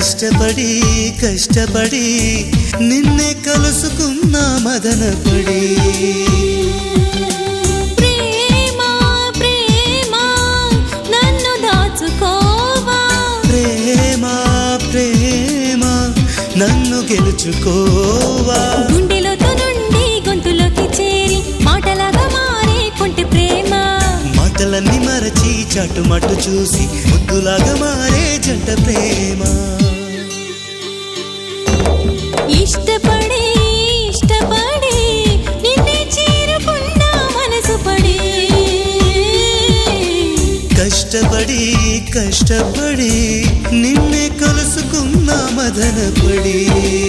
కష్టపడి కష్టపడి నిన్నే కలుసుకున్నా మదనపడి ప్రేమ ప్రేమ నన్ను దాచుకోవా ప్రేమ ప్రేమ నన్ను గెలుచుకోవా గుండెలోతు నుండి గొంతులోకి చేరి మాటలాగా మారే కొంటె ప్రేమ మాటలన్నీ మరచి చటుమటు చూసి ముద్దులాగా మారే జంట ప్రేమ ఇష్టపడి ఇష్టపడి నిన్నే చేరుకున్నా మనసు పడి కష్టపడి కష్టపడి నిన్నే కలుసుకున్నా మదనపడి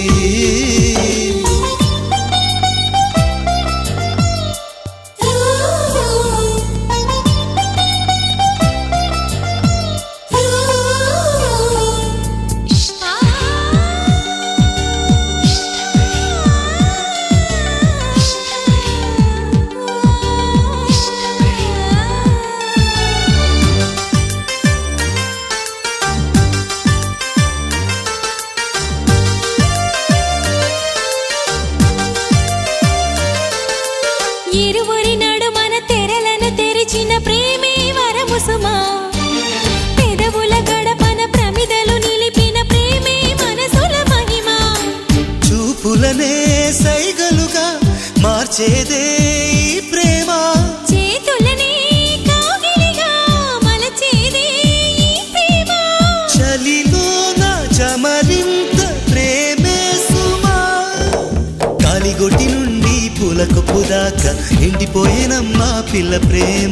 ఇరువురి నడుమన తెరలను తెరిచిన ప్రేమే వరము సుమా పెదవుల గడపన ప్రమిదలు నిలిపిన ప్రేమే మనసుల మహిమ చూపులనే సైగలుగా మార్చేదే ఈ ప్రేమ చేతులనే కాగిలిగా మలచేదే ఈ ప్రేమ చలిలోన చమరింత ప్రేమే సుమా కాలిగొట్టి నుండి పూల కొప్పు దాకా ఎండిపోయేనమ్మా పిల్ల ప్రేమ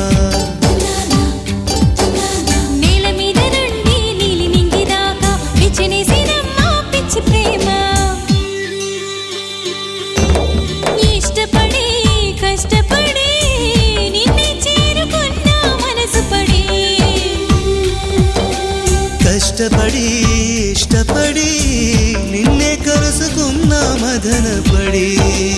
నేల మీద నుండి నీలి నింగి దాకా పిచ్చినేసినమ్మా పిచ్చి ప్రేమ ఇష్టపడి కష్టపడి నిన్నే చేరుకున్నా మనసు పడి కష్టపడి ఇష్టపడి నిన్నే కలుసుకున్నా మదనపడి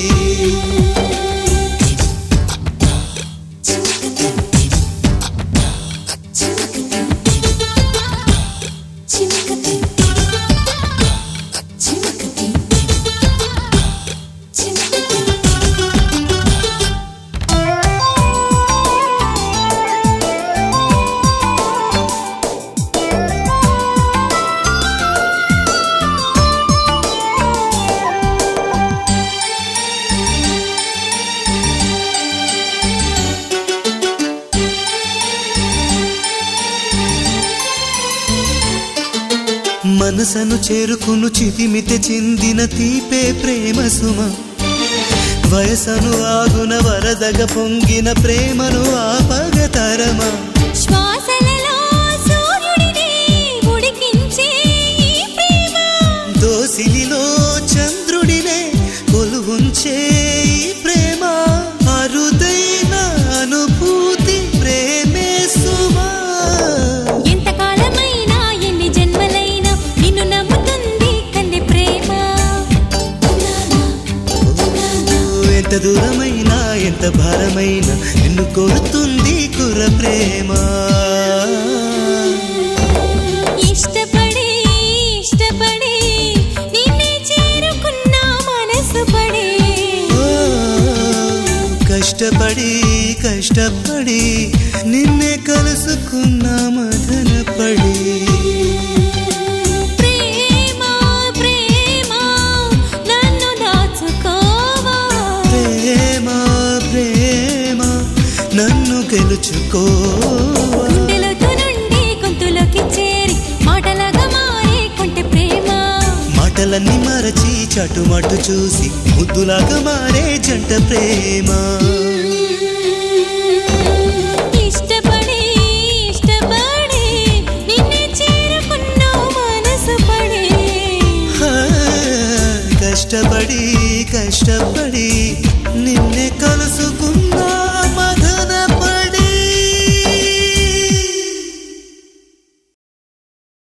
మనసను చేరుకును చితిమిత చెందిన తీపే ప్రేమ సుమ వయసను ఆగున వరదగ పొంగిన ప్రేమను ఆపగతరమా శ్వాసలలో సూర్యుడిని ఉడికించే ఈ ప్రేమ దోసిలిలో చంద్రుడినే కొలువుంచే ఈ ప్రేమ అరుదైన అనుభూతి ప్రేమే సుమా ఎంతకాలమైనా ఎన్ని జన్మలైనా నిన్ను నమ్ముతుంది కన్నె ప్రేమ ఎంత దూరమైనా ఎంత భారమైనా నిన్ను కోరుతుంది కుర్ర ప్రేమ ఇష్టపడి ఇష్టపడి నిన్నే చేరుకున్నా మనసు పడి ఓ, కష్టపడి కష్టపడి నిన్నే కలుసుకున్నా మదనపడి ప్రేమ ప్రేమ నన్ను దాచుకోవా ప్రేమ ప్రేమ నన్ను గెలుచుకో గుండెలోతు నుండి గొంతులోకి చేరి మాటలాగా మారే కొంటె ప్రేమ మాటలన్నీ మరచి చటుమటు చూసి ముద్దులాగా మారే జంట ప్రేమ ఇష్టపడి ఇష్టపడి నిన్నే చేరుకున్నా మనసు పడి హా, కష్టపడి కష్టపడి